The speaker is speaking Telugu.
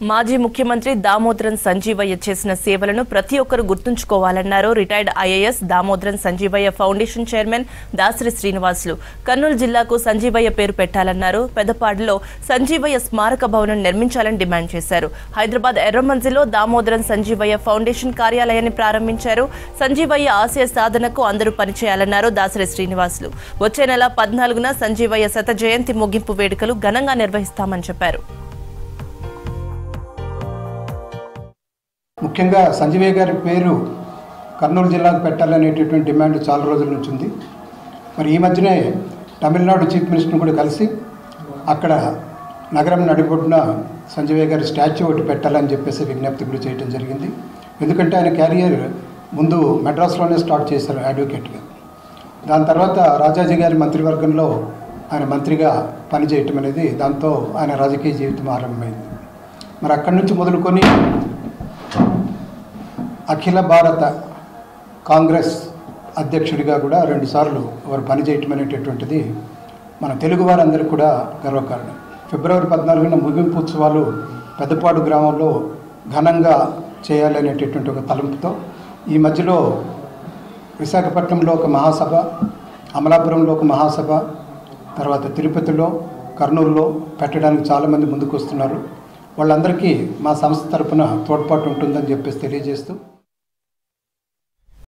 మాజీ ముఖ్యమంత్రి దామోదరన్ సంజీవయ్య చేసిన సేవలను ప్రతి ఒక్కరూ గుర్తుంచుకోవాలన్నారు retired IAS Damodaran Sanjeevaiah foundation chairman Dasari Srinivasulu Kurnool జిల్లాకు సంజీవయ్య పేరు పెట్టాలన్నారు పెదపాడులో సంజీవయ్య స్మారక భవనం నిర్మించాలని డిమాండ్ చేశారు హైదరాబాద్ ఎర్రమంజిలో దామోదరన్ సంజీవయ్య ఫౌండేషన్ కార్యాలయాన్ని ప్రారంభించారు సంజీవయ్య ఆశయ సాధనకు అందరూ పనిచేయాలన్నారు దాసరి శ్రీనివాసులు వచ్చే నెల పద్నాలుగున సంజీవయ్య శత జయంతి ముగింపు వేడుకలు ఘనంగా నిర్వహిస్తామని చెప్పారు ముఖ్యంగా సంజీవయ్య గారి పేరు కర్నూలు జిల్లాకు పెట్టాలనేటటువంటి డిమాండ్ చాలా రోజుల నుంచి ఉంది మరి ఈ మధ్యనే తమిళనాడు చీఫ్ మినిస్టర్ని కూడా కలిసి అక్కడ నగరం నడిబొడ్డున సంజీవయ్య గారి స్టాచ్యూ ఒకటి పెట్టాలని చెప్పేసి విజ్ఞప్తి కూడా చేయడం జరిగింది ఎందుకంటే ఆయన క్యారియర్ ముందు మెడ్రాస్లోనే స్టార్ట్ చేశారు అడ్వకేట్గా దాని తర్వాత రాజాజీ గారి మంత్రివర్గంలో ఆయన మంత్రిగా పనిచేయటం అనేది దాంతో ఆయన రాజకీయ జీవితం ఆరంభమైంది మరి అక్కడి నుంచి మొదలుకొని అఖిల భారత కాంగ్రెస్ అధ్యక్షుడిగా కూడా రెండుసార్లు వారు పనిచేయటం అనేటటువంటిది మన తెలుగు వారందరికీ కూడా గర్వకారణం ఫిబ్రవరి పద్నాలుగున ముగింపు ఉత్సవాలు పెద్దపాడు గ్రామంలో ఘనంగా చేయాలనేటటువంటి ఒక తలంపుతో ఈ మధ్యలో విశాఖపట్నంలో ఒక మహాసభ అమలాపురంలో ఒక మహాసభ తర్వాత తిరుపతిలో కర్నూలులో పెట్టడానికి చాలామంది ముందుకు వస్తున్నారు వాళ్ళందరికీ మా సంస్థ తరపున తోడ్పాటు ఉంటుందని చెప్పేసి తెలియజేస్తూ